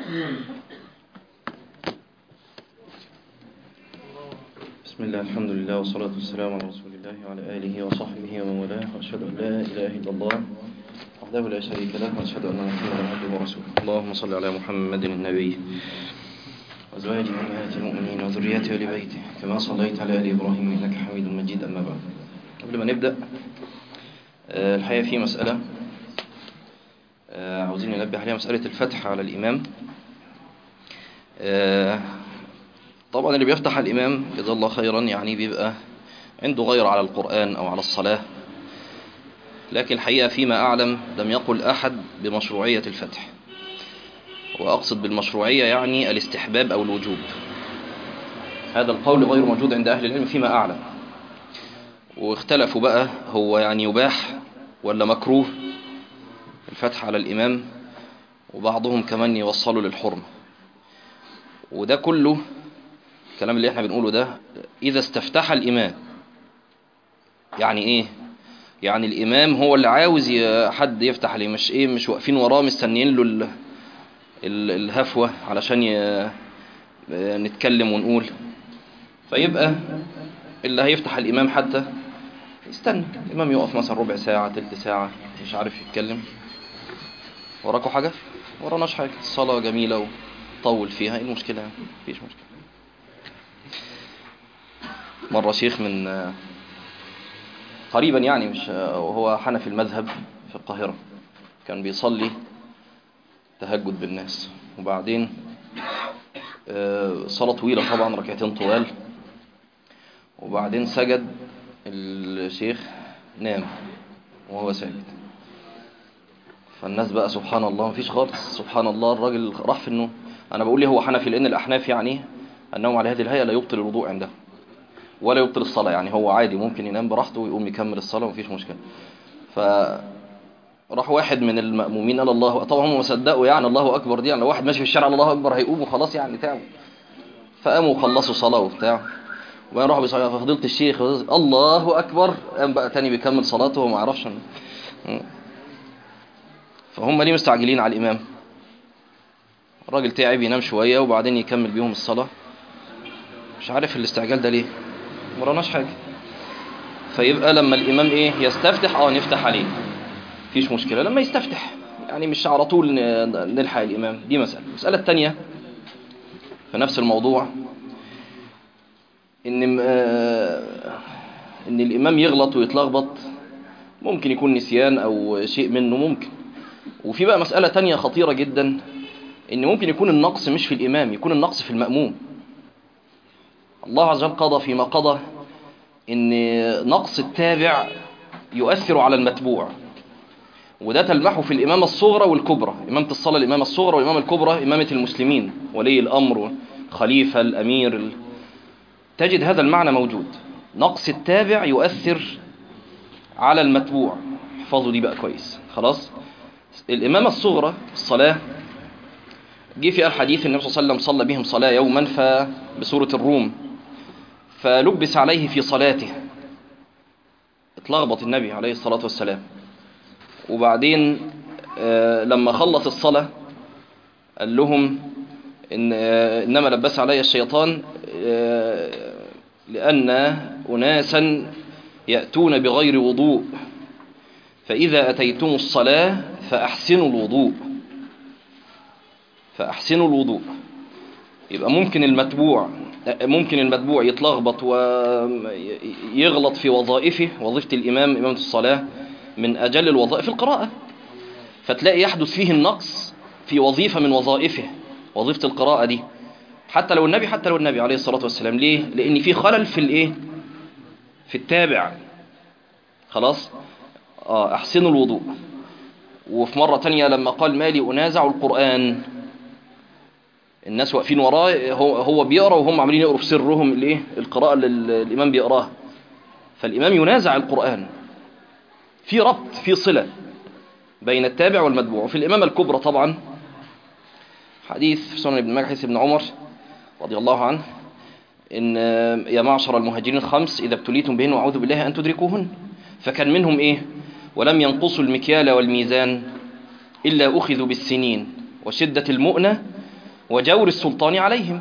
بسم الله الحمد لله والصلاة والسلام على رسول الله وعلى آله وصحبه ومن والاه وأشهد أن لا إله إلا الله وحده لا شريك له وأشهد أن محمدا عبده ورسوله اللهم صل على محمد النبي وأزواجه أمهات المؤمنين وذريته ولبيته كما صليت على آل إبراهيم إنك حميد مجيد أما بعد قبل ما نبدأ آه، الحقيقة في مسألة آه، عاوزين ننبه عليها مسألة الفتح على الإمام آه، طبعا اللي بيفتح على الإمام جزاه الله خيرا يعني بيبقى عنده غير على القرآن أو على الصلاة لكن الحقيقة فيما أعلم لم يقل أحد بمشروعية الفتح وأقصد بالمشروعية يعني الاستحباب أو الوجوب هذا القول غير موجود عند أهل العلم فيما أعلم واختلفوا بقى هو يعني يباح ولا مكروه الفتح على الإمام وبعضهم كمان يوصلوا للحرمة وده كله الكلام اللي احنا بنقوله ده إذا استفتح الإمام يعني إيه يعني الإمام هو اللي عاوز ي- حد يفتح عليه مش إيه مش واقفين وراه مستنيين له ال- ال- الهفوة علشان ي- نتكلم ونقول فيبقى اللي هيفتح الإمام حتى يستنى الإمام يقف مثلا ربع ساعة تلت ساعة مش عارف يتكلم وراكوا حاجة وراناش حاجة الصلاة جميلة وطول فيها ايه المشكلة يعني؟ مفيش مشكلة مرة شيخ من آه، قريبا يعني مش آه، وهو حنفي المذهب في القاهرة كان بيصلي تهجد بالناس وبعدين آه، صلاة طويلة طبعا ركعتين طوال وبعدين سجد الشيخ نام وهو ساجد فالناس بقى سبحان الله مفيش خالص سبحان الله الراجل راح في النوم انا بقول ليه هو حنفي لان الاحناف يعني انهم على هذه الهيئه لا يبطل الوضوء عندهم ولا يبطل الصلاه يعني هو عادي ممكن ينام براحته ويقوم يكمل الصلاه ومفيش مشكله ف راح واحد من المأمومين قال الله طبعا هم ما صدقوا يعني الله اكبر دي يعني لو واحد ماشي في الشارع الله اكبر هيقوم وخلاص يعني تعبوا فقاموا وخلصوا صلاه وبتاع وبعدين راحوا بيصلوا ففضيله الشيخ الله اكبر قام بقى تاني بيكمل صلاته وما عرفش إن- فهم ليه مستعجلين على الإمام الراجل تعب ينام شوية وبعدين يكمل بيهم الصلاة مش عارف الاستعجال ده ليه مراناش حاجة فيبقى لما الإمام إيه يستفتح اه نفتح عليه مفيش مشكلة لما يستفتح يعني مش على طول ن- نلحق الإمام دي مسألة المسألة التانية في نفس الموضوع إن آه، إن الإمام يغلط ويتلخبط ممكن يكون نسيان أو شيء منه ممكن وفي بقى مسألة تانية خطيرة جدا ان ممكن يكون النقص مش في الامام يكون النقص في المأموم الله عز وجل قضى فيما قضى ان نقص التابع يؤثر على المتبوع وده تلمحه في الإمامة الصغرى والكبرى إمامة الصلاة الإمامة الصغرى والإمامة الكبرى إمامة المسلمين ولي الأمر خليفة الأمير ال... تجد هذا المعنى موجود نقص التابع يؤثر على المتبوع احفظوا دي بقى كويس خلاص الإمامة الصغرى الصلاة جه في الحديث النبي صلى الله عليه وسلم صلى بهم صلاة يوما فبسورة الروم فلبس عليه في صلاته اتلخبط النبي عليه الصلاة والسلام وبعدين آه لما خلص الصلاة قال لهم إن آه إنما لبس علي الشيطان آه لأن أناسا يأتون بغير وضوء فإذا أتيتم الصلاة فأحسنوا الوضوء فأحسنوا الوضوء يبقى ممكن المتبوع ممكن المتبوع يتلخبط ويغلط في وظائفه وظيفة الإمام إمامة الصلاة من أجل الوظائف القراءة فتلاقي يحدث فيه النقص في وظيفة من وظائفه وظيفة القراءة دي حتى لو النبي حتى لو النبي عليه الصلاة والسلام ليه؟ لأن في خلل في الإيه؟ في التابع خلاص؟ آه أحسنوا الوضوء وفي مرة تانية لما قال مالي أنازع القرآن الناس واقفين وراه هو هو بيقرا وهم عاملين يقروا في سرهم الايه القراءه اللي الامام بيقراها فالامام ينازع القران في ربط في صله بين التابع والمتبوع وفي الامامه الكبرى طبعا حديث في سنن ابن ماجه حديث ابن عمر رضي الله عنه ان يا معشر المهاجرين الخمس اذا ابتليتم بهن واعوذ بالله ان تدركوهن فكان منهم ايه ولم ينقصوا المكيال والميزان الا اخذوا بالسنين وشده المؤنه وجور السلطان عليهم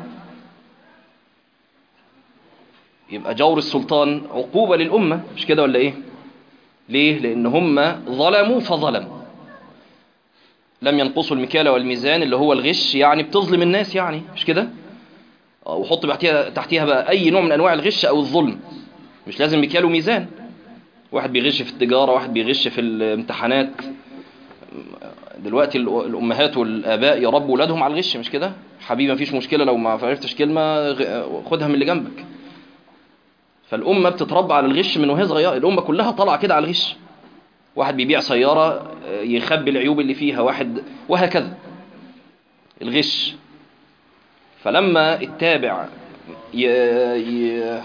يبقى جور السلطان عقوبة للأمة مش كده ولا إيه ليه لأن هم ظلموا فظلموا لم ينقصوا المكيال والميزان اللي هو الغش يعني بتظلم الناس يعني مش كده وحط تحتيها تحتيها بقى أي نوع من أنواع الغش أو الظلم مش لازم مكيال وميزان واحد بيغش في التجارة واحد بيغش في الامتحانات دلوقتي الأمهات والآباء يربوا ولادهم على الغش مش كده حبيبي مفيش مشكلة لو ما عرفتش كلمة خدها من اللي جنبك فالأمة بتتربى على الغش من وهي صغيرة الأمة كلها طالعة كده على الغش واحد بيبيع سيارة يخبي العيوب اللي فيها واحد وهكذا الغش فلما التابع ي... ي...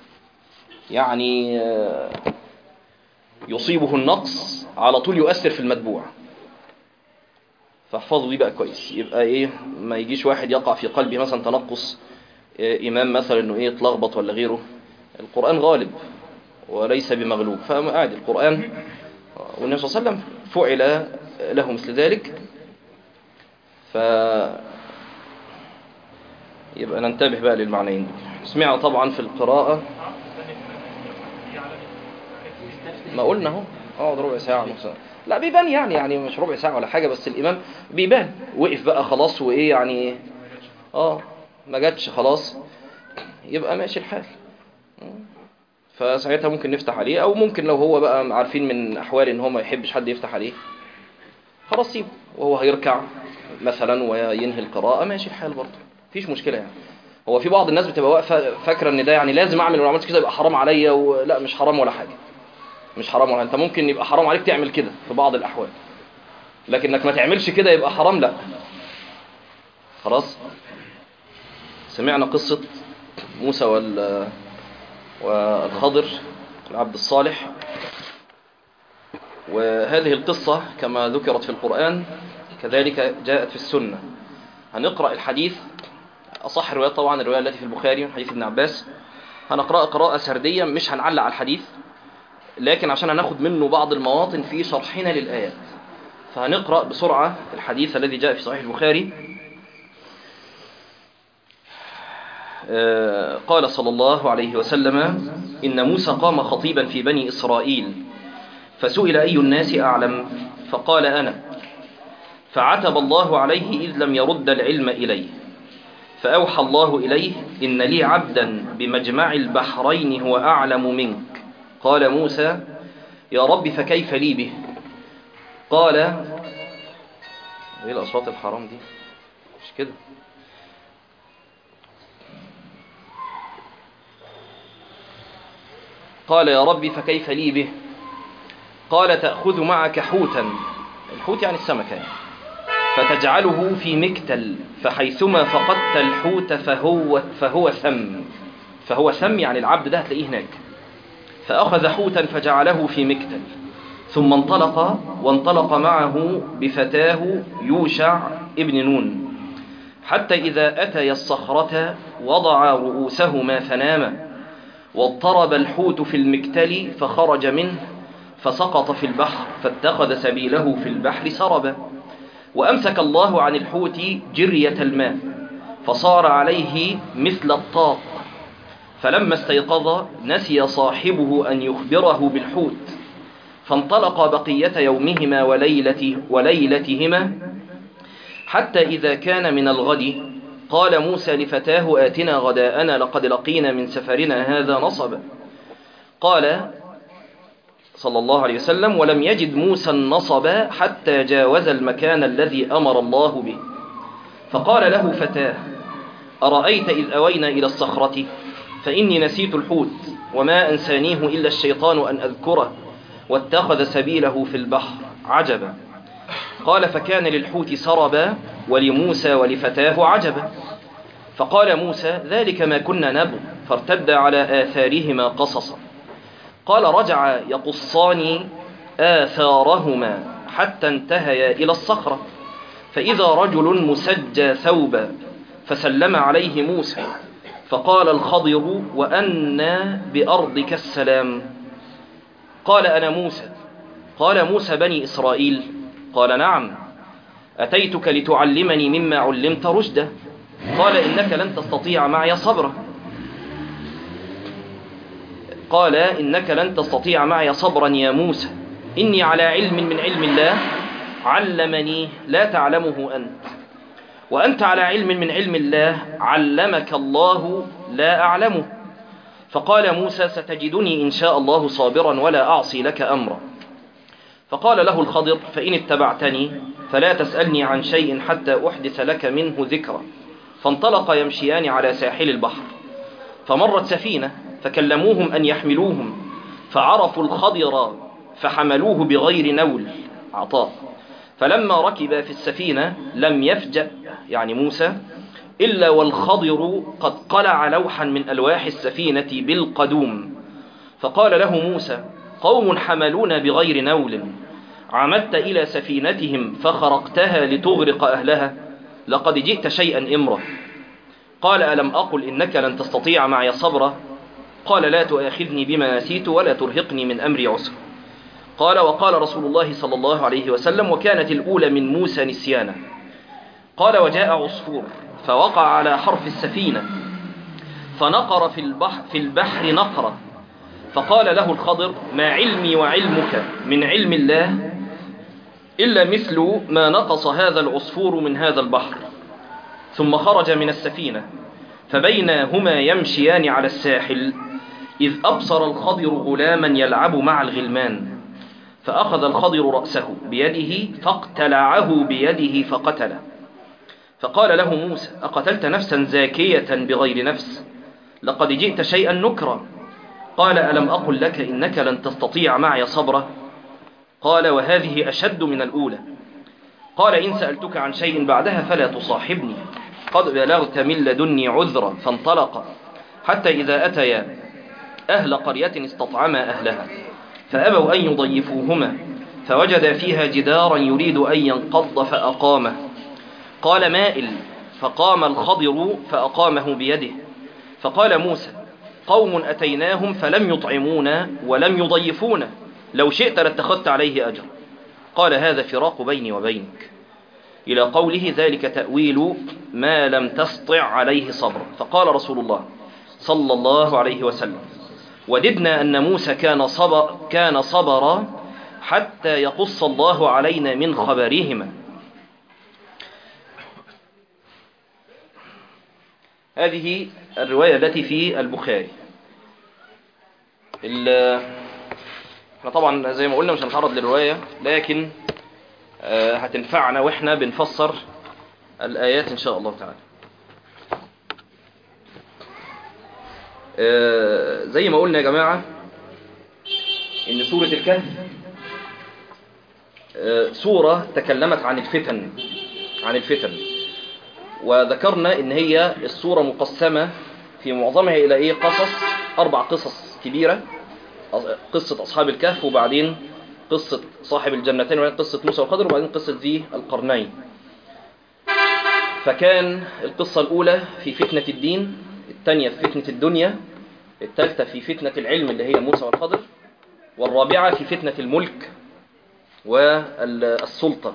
يعني يصيبه النقص على طول يؤثر في المتبوع فاحفظوا دي بقى كويس يبقى ايه ما يجيش واحد يقع في قلبه مثلا تنقص إيه امام مثلا انه ايه اتلخبط ولا غيره القرآن غالب وليس بمغلوب فعادي القرآن والنبي صلى الله عليه وسلم فعل له مثل ذلك ف يبقى ننتبه بقى للمعنيين دول سمعنا طبعا في القراءة ما قلنا اهو اقعد ربع ساعة نص ساعة لا بيبان يعني يعني مش ربع ساعة ولا حاجة بس الإمام بيبان وقف بقى خلاص وإيه يعني اه ما جاتش خلاص يبقى ماشي الحال فساعتها ممكن نفتح عليه أو ممكن لو هو بقى عارفين من أحوال إن هو ما يحبش حد يفتح عليه خلاص سيبه وهو هيركع مثلا وينهي القراءة ماشي الحال برضه مفيش مشكلة يعني هو في بعض الناس بتبقى واقفة فاكرة إن ده يعني لازم أعمل ولو عملت كده يبقى حرام عليا ولا مش حرام ولا حاجة مش حرام ولا انت ممكن يبقى حرام عليك تعمل كده في بعض الأحوال لكن انك ما تعملش كده يبقى حرام لا خلاص سمعنا قصة موسى وال والخضر العبد الصالح وهذه القصة كما ذكرت في القرآن كذلك جاءت في السنة هنقرأ الحديث أصح الروايات طبعا الرواية التي في البخاري من حديث ابن عباس هنقرأ قراءة سردية مش هنعلق على الحديث لكن عشان هناخد منه بعض المواطن في شرحنا للآيات فهنقرأ بسرعة الحديث الذي جاء في صحيح البخاري قال صلى الله عليه وسلم إن موسى قام خطيبا في بني إسرائيل فسئل أي الناس أعلم فقال أنا فعتب الله عليه إذ لم يرد العلم إليه فأوحى الله إليه إن لي عبدا بمجمع البحرين هو أعلم منك قال موسى يا رب فكيف لي به قال ايه الأصوات الحرام دي مش كده قال يا رب فكيف لي به قال تأخذ معك حوتا الحوت يعني السمكة يعني فتجعله في مكتل فحيثما فقدت الحوت فهو, فهو ثم فهو ثم يعني العبد ده هتلاقيه هناك فأخذ حوتا فجعله في مكتل ثم انطلق وانطلق معه بفتاه يوشع ابن نون حتى إذا أتي الصخرة وضع رؤوسهما فناما واضطرب الحوت في المكتل فخرج منه فسقط في البحر فاتخذ سبيله في البحر سربا وأمسك الله عن الحوت جرية الماء فصار عليه مثل الطاق فلما استيقظ نسي صاحبه أن يخبره بالحوت فانطلق بقية يومهما وليلته وليلتهما حتى إذا كان من الغد قال موسى لفتاه آتنا غداءنا لقد لقينا من سفرنا هذا نصبا قال صلى الله عليه وسلم ولم يجد موسى النصب حتى جاوز المكان الذي أمر الله به فقال له فتاه أرأيت إذ أوينا إلى الصخرة فإني نسيت الحوت وما أنسانيه إلا الشيطان أن أذكره واتخذ سبيله في البحر عجبا قال فكان للحوت سربا ولموسى ولفتاه عجبا فقال موسى ذلك ما كنا نبغ فارتد على آثارهما قصصا قال رجع يقصان آثارهما حتى انتهيا إلى الصخرة فإذا رجل مسجى ثوبا فسلم عليه موسى فقال الخضر وأنا بأرضك السلام قال أنا موسى قال موسى بني إسرائيل قال نعم أتيتك لتعلمني مما علمت رشدا قال إنك لن تستطيع معي صبرا قال إنك لن تستطيع معي صبرا يا موسى إني على علم من علم الله علمني لا تعلمه أنت وأنت على علم من علم الله علمك الله لا أعلمه فقال موسى ستجدني إن شاء الله صابرا ولا أعصي لك أمرا فقال له الخضر فإن اتبعتني فلا تسألني عن شيء حتى أحدث لك منه ذكرا فانطلق يمشيان على ساحل البحر فمرت سفينة فكلموهم أن يحملوهم فعرفوا الخضر فحملوه بغير نول عطاء فلما ركب في السفينة لم يفجأ يعني موسى إلا والخضر قد قلع لوحا من ألواح السفينة بالقدوم فقال له موسى قوم حملون بغير نول عمدت إلى سفينتهم فخرقتها لتغرق أهلها لقد جئت شيئا إمرا قال ألم أقل إنك لن تستطيع معي صبرا قال لا تؤاخذني بما نسيت ولا ترهقني من أمري عسر قال وقال رسول الله صلى الله عليه وسلم وكانت الأولى من موسى نسيانا قال وجاء عصفور فوقع على حرف السفينة فنقر في البحر, في البحر نقرة فقال له الخضر ما علمي وعلمك من علم الله إلا مثل ما نقص هذا العصفور من هذا البحر ثم خرج من السفينة فبينهما يمشيان على الساحل إذ أبصر الخضر غلاما يلعب مع الغلمان فأخذ الخضر رأسه بيده فاقتلعه بيده فقتله فقال له موسى أقتلت نفسا زاكية بغير نفس لقد جئت شيئا نكرا قال ألم أقل لك إنك لن تستطيع معي صبرا قال وهذه أشد من الأولى قال إن سألتك عن شيء بعدها فلا تصاحبني قد بلغت من لدني عذرا فانطلق حتى إذا أتيا أهل قرية استطعما أهلها فأبوا أن يضيفوهما فوجد فيها جدارا يريد أن ينقض فأقامه قال مائل فقام الخضر فأقامه بيده فقال موسى قوم أتيناهم فلم يطعمونا ولم يضيفونا لو شئت لاتخذت عليه أجر قال هذا فراق بيني وبينك إلى قوله ذلك تأويل ما لم تسطع عليه صبرا فقال رسول الله صلى الله عليه وسلم وددنا أن موسى كان صبر, كان صبرا حتى يقص الله علينا من خبرهما هذه الرواية التي في البخاري احنا طبعا زي ما قلنا مش هنتعرض للرواية لكن هتنفعنا واحنا بنفسر الآيات إن شاء الله تعالى زي ما قلنا يا جماعة إن سورة الكهف سورة تكلمت عن الفتن عن الفتن وذكرنا إن هي السورة مقسمة في معظمها إلى إيه قصص أربع قصص كبيرة قصة أصحاب الكهف وبعدين قصة صاحب الجنتين وبعدين قصة موسى والخضر وبعدين قصة ذي القرنين فكان القصة الأولى في فتنة الدين الثانية في فتنة الدنيا الثالثة في فتنة العلم اللي هي موسى والخضر والرابعة في فتنة الملك والسلطة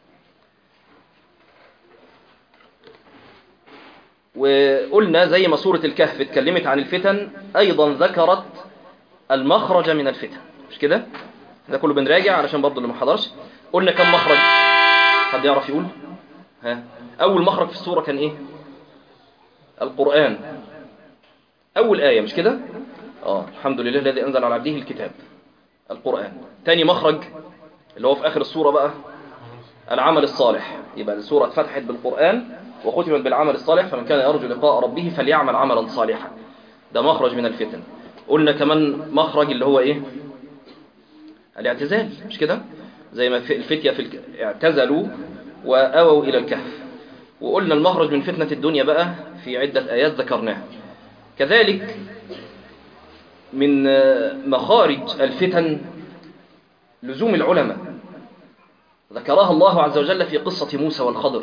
وقلنا زي ما سورة الكهف اتكلمت عن الفتن أيضا ذكرت المخرج من الفتن مش كده ده كله بنراجع علشان برضه اللي ما حضرش قلنا كم مخرج حد يعرف يقول ها أول مخرج في السورة كان إيه القرآن أول آية مش كده آه الحمد لله الذي أنزل على عبده الكتاب القرآن تاني مخرج اللي هو في آخر السورة بقى العمل الصالح يبقى السورة اتفتحت بالقرآن وختمت بالعمل الصالح فمن كان يرجو لقاء ربه فليعمل عملا صالحا ده مخرج من الفتن قلنا كمان مخرج اللي هو ايه الاعتزال مش كده زي ما الفتية في الك... اعتزلوا وأووا إلى الكهف وقلنا المخرج من فتنة الدنيا بقى في عدة آيات ذكرناها كذلك من مخارج الفتن لزوم العلماء ذكرها الله عز وجل في قصة موسى والخضر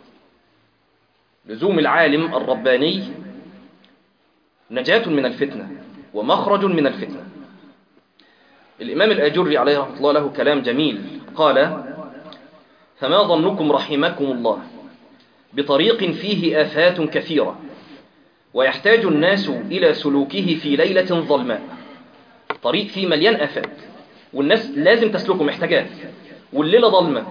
لزوم العالم الرباني نجاة من الفتنة ومخرج من الفتنة الإمام الأجري عليه رحمة الله له كلام جميل قال فما ظنكم رحمكم الله بطريق فيه آفات كثيرة ويحتاج الناس إلى سلوكه في ليلة ظلماء طريق فيه مليان آفات والناس لازم تسلكه محتاجات والليلة ظلمة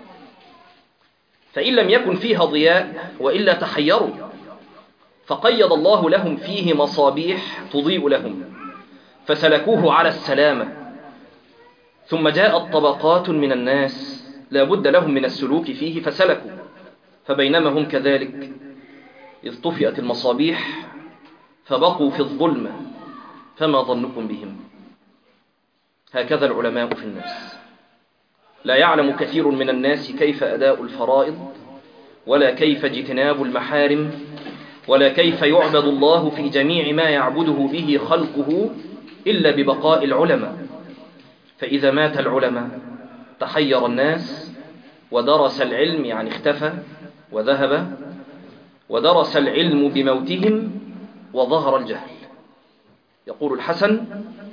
فإن لم يكن فيها ضياء وإلا تحيروا فقيض الله لهم فيه مصابيح تضيء لهم فسلكوه على السلامة ثم جاءت طبقات من الناس لا بد لهم من السلوك فيه فسلكوا فبينما هم كذلك إذ طفئت المصابيح فبقوا في الظلمة فما ظنكم بهم هكذا العلماء في الناس لا يعلم كثير من الناس كيف أداء الفرائض ولا كيف اجتناب المحارم ولا كيف يعبد الله في جميع ما يعبده به خلقه إلا ببقاء العلماء فإذا مات العلماء تحير الناس ودرس العلم يعني اختفى وذهب ودرس العلم بموتهم وظهر الجهل يقول الحسن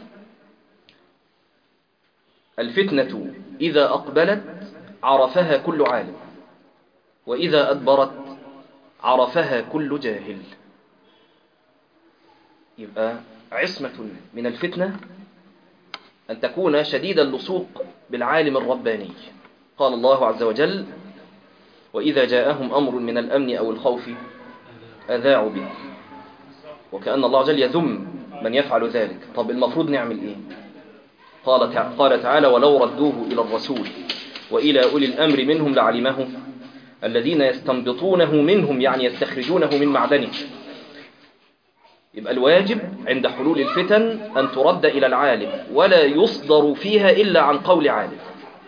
الفتنة إذا أقبلت عرفها كل عالم وإذا أدبرت عرفها كل جاهل يبقى عصمة من الفتنة أن تكون شديد اللصوق بالعالم الرباني قال الله عز وجل وإذا جاءهم أمر من الأمن أو الخوف أذاعوا به وكأن الله عز وجل يذم من يفعل ذلك طب المفروض نعمل إيه قال تع- قال تعالى ولو ردوه إلى الرسول وإلى أولي الأمر منهم لعلمه الذين يستنبطونه منهم يعني يستخرجونه من معدنه يبقى الواجب عند حلول الفتن أن ترد إلى العالم ولا يصدر فيها إلا عن قول عالم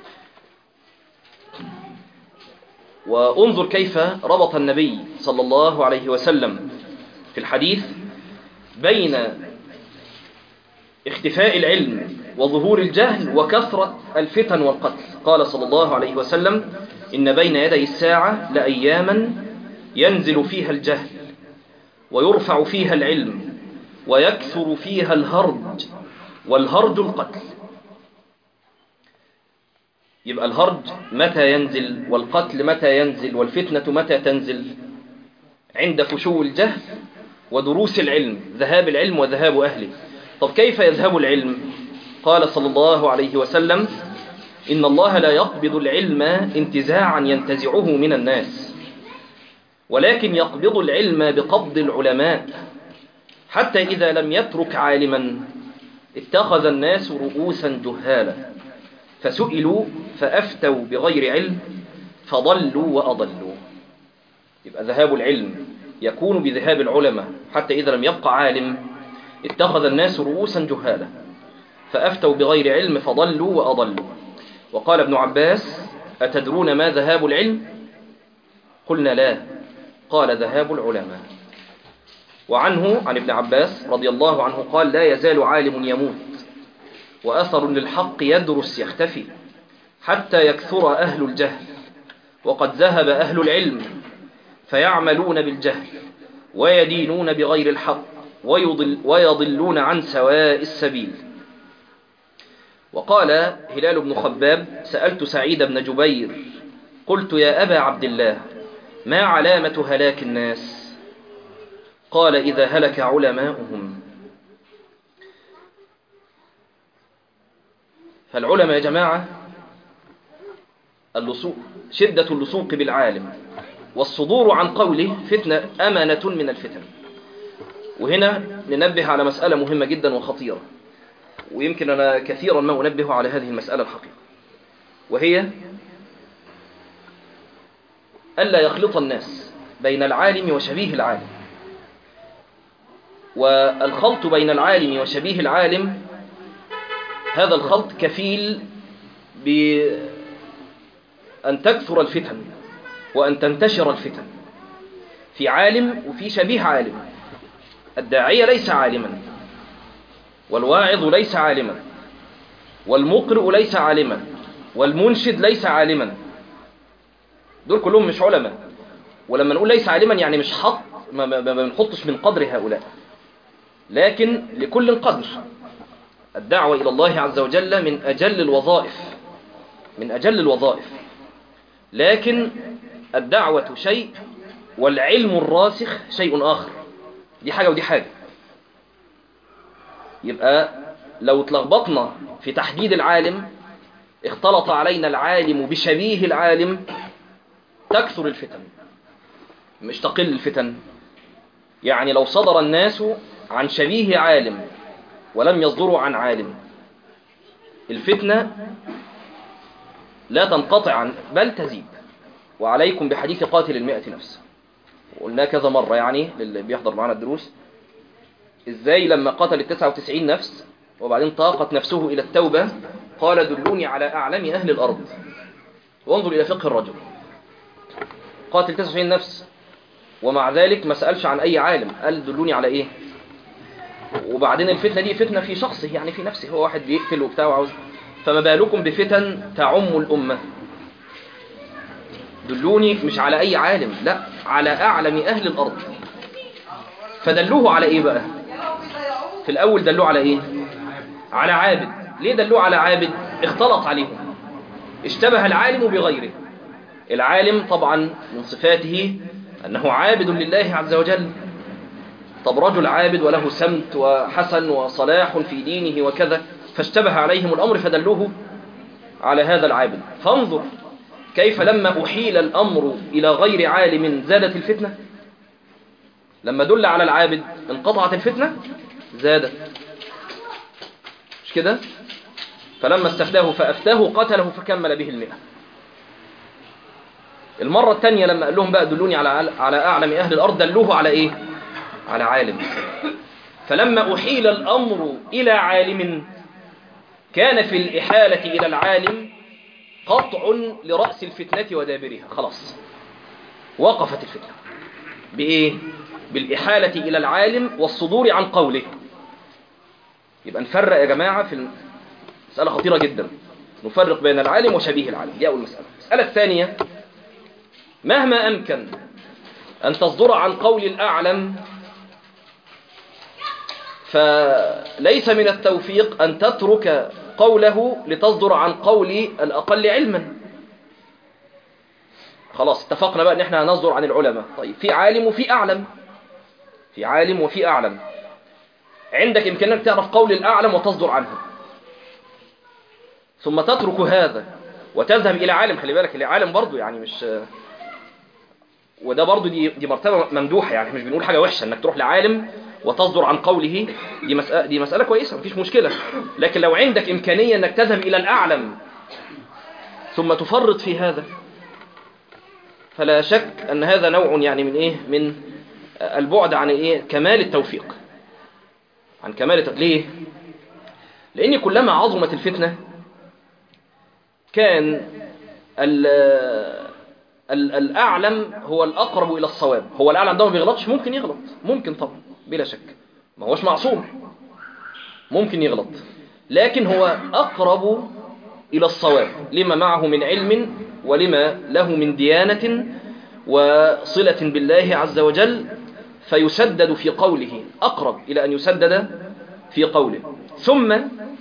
وانظر كيف ربط النبي صلى الله عليه وسلم في الحديث بين اختفاء العلم وظهور الجهل وكثرة الفتن والقتل قال صلى الله عليه وسلم إن بين يدي الساعة لأياما ينزل فيها الجهل ويرفع فيها العلم ويكثر فيها الهرج والهرج القتل يبقى الهرج متى ينزل والقتل متى ينزل والفتنة متى تنزل عند فشو الجهل ودروس العلم ذهاب العلم وذهاب أهله طب كيف يذهب العلم قال صلى الله عليه وسلم إن الله لا يقبض العلم انتزاعا ينتزعه من الناس ولكن يقبض العلم بقبض العلماء حتى إذا لم يترك عالما اتخذ الناس رؤوسا جهالا فسئلوا فأفتوا بغير علم فضلوا وأضلوا يبقى ذهاب العلم يكون بذهاب العلماء حتى إذا لم يبقى عالم اتخذ الناس رؤوسا جهالا فأفتوا بغير علم فضلوا وأضلوا وقال ابن عباس أتدرون ما ذهاب العلم قلنا لا قال ذهاب العلماء وعنه عن ابن عباس رضي الله عنه قال لا يزال عالم يموت وأثر للحق يدرس يختفي حتى يكثر أهل الجهل وقد ذهب أهل العلم فيعملون بالجهل ويدينون بغير الحق ويضل ويضلون عن سواء السبيل وقال هلال بن خباب سألت سعيد بن جبير قلت يا أبا عبد الله ما علامة هلاك الناس قال إذا هلك علماؤهم فالعلماء يا جماعة اللصوق شدة اللصوق بالعالم والصدور عن قوله فتنة أمانة من الفتن وهنا ننبه على مسألة مهمة جدا وخطيرة ويمكن أنا كثيرا ما أنبه على هذه المسألة الحقيقة وهي ألا يخلط الناس بين العالم وشبيه العالم والخلط بين العالم وشبيه العالم هذا الخلط كفيل بأن تكثر الفتن وأن تنتشر الفتن في عالم وفي شبيه عالم الداعية ليس عالما والواعظ ليس عالما والمقرئ ليس عالما والمنشد ليس عالما دول كلهم مش علماء ولما نقول ليس عالما يعني مش حط ما, ما, ما بنحطش من قدر هؤلاء لكن لكل قدر الدعوة إلى الله عز وجل من أجل الوظائف من أجل الوظائف لكن الدعوة شيء والعلم الراسخ شيء آخر دي حاجة ودي حاجة يبقى لو اتلخبطنا في تحديد العالم اختلط علينا العالم بشبيه العالم تكثر الفتن مش تقل الفتن يعني لو صدر الناس عن شبيه عالم ولم يصدروا عن عالم الفتنة لا تنقطع عن بل تزيد وعليكم بحديث قاتل المئة نفس وقلنا كذا مرة يعني للي بيحضر معنا الدروس ازاي لما قتل التسعة وتسعين نفس وبعدين طاقت نفسه إلى التوبة قال دلوني على أعلم أهل الأرض وانظر إلى فقه الرجل قاتل 99 نفس ومع ذلك ما سألش عن أي عالم قال دلوني على إيه وبعدين الفتنة دي فتنة في شخصه يعني في نفسه هو واحد بيقتل وبتاع وعاوز فما بالكم بفتن تعم الأمة دلوني مش على أي عالم لا على أعلم أهل الأرض فدلوه على إيه بقى في الأول دلوه على إيه على عابد ليه دلوه على عابد اختلط عليهم اشتبه العالم بغيره العالم طبعا من صفاته أنه عابد لله عز وجل طب رجل عابد وله سمت وحسن وصلاح في دينه وكذا فاشتبه عليهم الأمر فدلوه على هذا العابد فانظر كيف لما أحيل الأمر إلى غير عالم زادت الفتنة لما دل على العابد انقطعت الفتنة زادت مش كده فلما استفتاه فأفتاه قتله فكمل به المئة المرة الثانية لما قال لهم بقى دلوني على على أعلم أهل الأرض دلوه على إيه على عالم فلما أحيل الأمر إلى عالم كان في الإحالة إلى العالم قطع لرأس الفتنة ودابرها خلاص وقفت الفتنة بإيه بالإحالة إلى العالم والصدور عن قوله يبقى نفرق يا جماعة في مسألة خطيرة جدا نفرق بين العالم وشبيه العالم دي أول مسألة المسألة الثانية مهما أمكن أن تصدر عن قول الأعلم فليس من التوفيق أن تترك قوله لتصدر عن قول الأقل علما خلاص اتفقنا بقى ان احنا هنصدر عن العلماء طيب في عالم وفي أعلم في عالم وفي أعلم عندك إمكانك تعرف قول الأعلم وتصدر عنه ثم تترك هذا وتذهب إلى عالم خلي بالك العالم برضو يعني مش وده برضو دي, دي مرتبة ممدوحة يعني مش بنقول حاجة وحشة انك تروح لعالم وتصدر عن قوله دي مسألة, دي مسألة كويسة مفيش مشكلة لكن لو عندك إمكانية انك تذهب إلى الأعلم ثم تفرط في هذا فلا شك أن هذا نوع يعني من إيه من البعد عن إيه كمال التوفيق عن كمال التوفيق ليه لأن كلما عظمت الفتنة كان الأعلم هو الأقرب إلى الصواب هو الأعلم ده ما بيغلطش ممكن يغلط ممكن طبعا بلا شك ما هوش معصوم ممكن يغلط لكن هو أقرب إلى الصواب لما معه من علم ولما له من ديانة وصلة بالله عز وجل فيسدد في قوله أقرب إلى أن يسدد في قوله ثم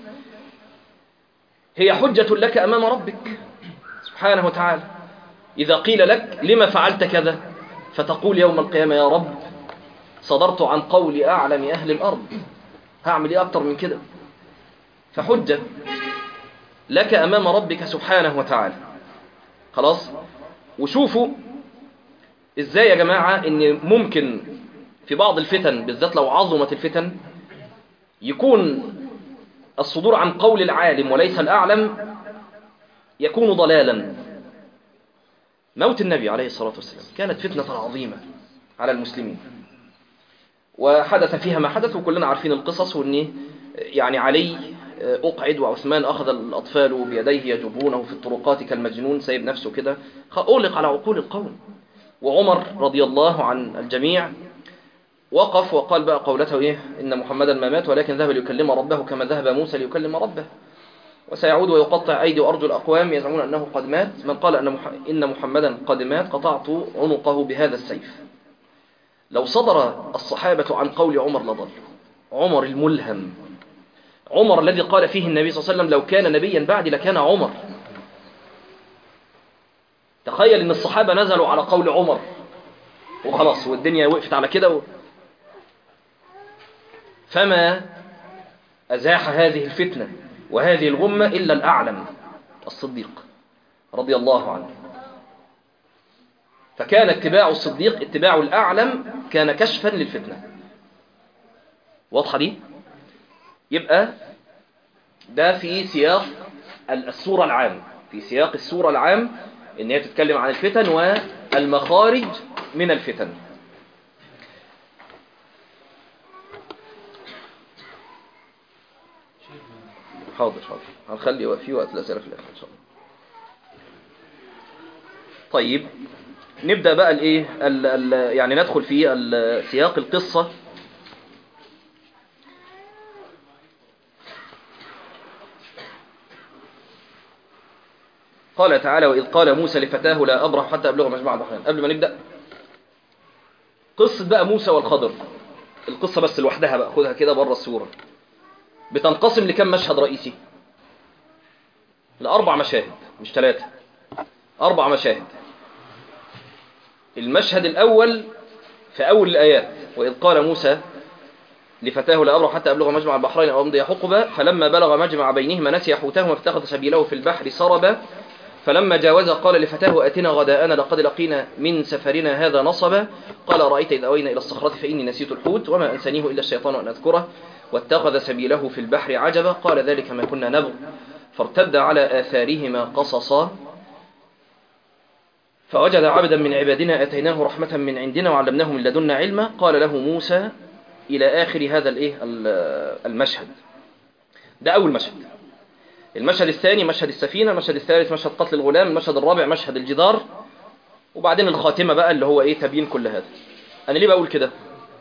هي حجة لك أمام ربك سبحانه وتعالى إذا قيل لك لما فعلت كذا فتقول يوم القيامة يا رب صدرت عن قول أعلم أهل الأرض هعمل إيه أكتر من كده فحجة لك أمام ربك سبحانه وتعالى خلاص وشوفوا إزاي يا جماعة إن ممكن في بعض الفتن بالذات لو عظمت الفتن يكون الصدور عن قول العالم وليس الأعلم يكون ضلالا موت النبي عليه الصلاة والسلام كانت فتنة عظيمة على المسلمين وحدث فيها ما حدث وكلنا عارفين القصص وأن يعني علي أقعد وعثمان أخذ الأطفال بيديه يجرونه في الطرقات كالمجنون سايب نفسه كده أغلق على عقول القوم وعمر رضي الله عن الجميع وقف وقال بقى قولته إيه إن محمدا ما مات ولكن ذهب ليكلم ربه كما ذهب موسى ليكلم ربه وسيعود ويقطع أيدي وأرجل الأقوام يزعمون أنه قد مات من قال أن, مح... إن محمدا قد مات قطعت عنقه بهذا السيف لو صدر الصحابة عن قول عمر لضل عمر الملهم عمر الذي قال فيه النبي صلى الله عليه وسلم لو كان نبيا بعدي لكان عمر تخيل ان الصحابة نزلوا على قول عمر وخلاص والدنيا وقفت على كده و... فما أزاح هذه الفتنة وهذه الغمة إلا الأعلم الصديق رضي الله عنه فكان اتباع الصديق اتباع الأعلم كان كشفا للفتنة واضحة دي يبقى ده في سياق السورة العام في سياق السورة العام ان هي تتكلم عن الفتن والمخارج من الفتن حاضر حاضر هنخلي في وقت الأسئلة في الآخر إن شاء الله طيب نبدأ بقى الايه ال ال يعني ندخل في ال- سياق القصة قال تعالى وإذ قال موسى لفتاه لا أبرح حتى أبلغ مجمع البحرين قبل ما نبدأ قصة بقى موسى والخضر القصة بس لوحدها بقى خدها كده بره السورة بتنقسم لكم مشهد رئيسي لأربع مشاهد مش ثلاثة أربع مشاهد المشهد الأول في أول الآيات وإذ قال موسى لفتاه لا أبرح حتى أبلغ مجمع البحرين أو أمضي حقبا فلما بلغ مجمع بينهما نسي حوتهما فاتخذ سبيله في البحر سربا فلما جاوز قال لفتاه أتنا غداءنا لقد لقينا من سفرنا هذا نصبا قال أرأيت إذ أوينا إلى الصخرة فإني نسيت الحوت وما أنسانيه إلا الشيطان أن أذكره واتخذ سبيله في البحر عجبا قال ذلك ما كنا نبغ فارتد على آثارهما قصصا فوجد عبدا من عبادنا أتيناه رحمة من عندنا وعلمناه من لدنا علما قال له موسى إلى آخر هذا الإيه المشهد ده أول مشهد المشهد الثاني مشهد السفينة المشهد الثالث مشهد قتل الغلام المشهد الرابع مشهد الجدار وبعدين الخاتمة بقى اللي هو إيه تبيين كل هذا أنا ليه بقول كده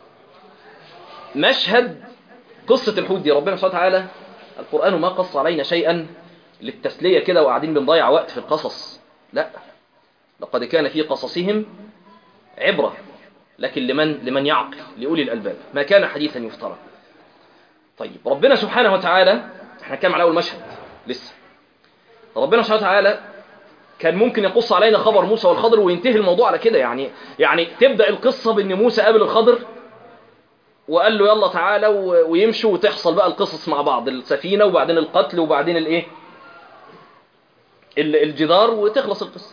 مشهد قصة الحوت دي ربنا سبحانه وتعالى القرآن ما قص علينا شيئا للتسلية كده وقاعدين بنضيع وقت في القصص لا لقد كان في قصصهم عبرة لكن لمن لمن يعقل لأولي الألباب ما كان حديثا يفترى طيب ربنا سبحانه وتعالى احنا كام على أول مشهد لسه ربنا سبحانه وتعالى كان ممكن يقص علينا خبر موسى والخضر وينتهي الموضوع على كده يعني يعني تبدأ القصة بأن موسى قابل الخضر وقال له يلا تعالى ويمشوا وتحصل بقى القصص مع بعض السفينة وبعدين القتل وبعدين الايه الجدار وتخلص القصة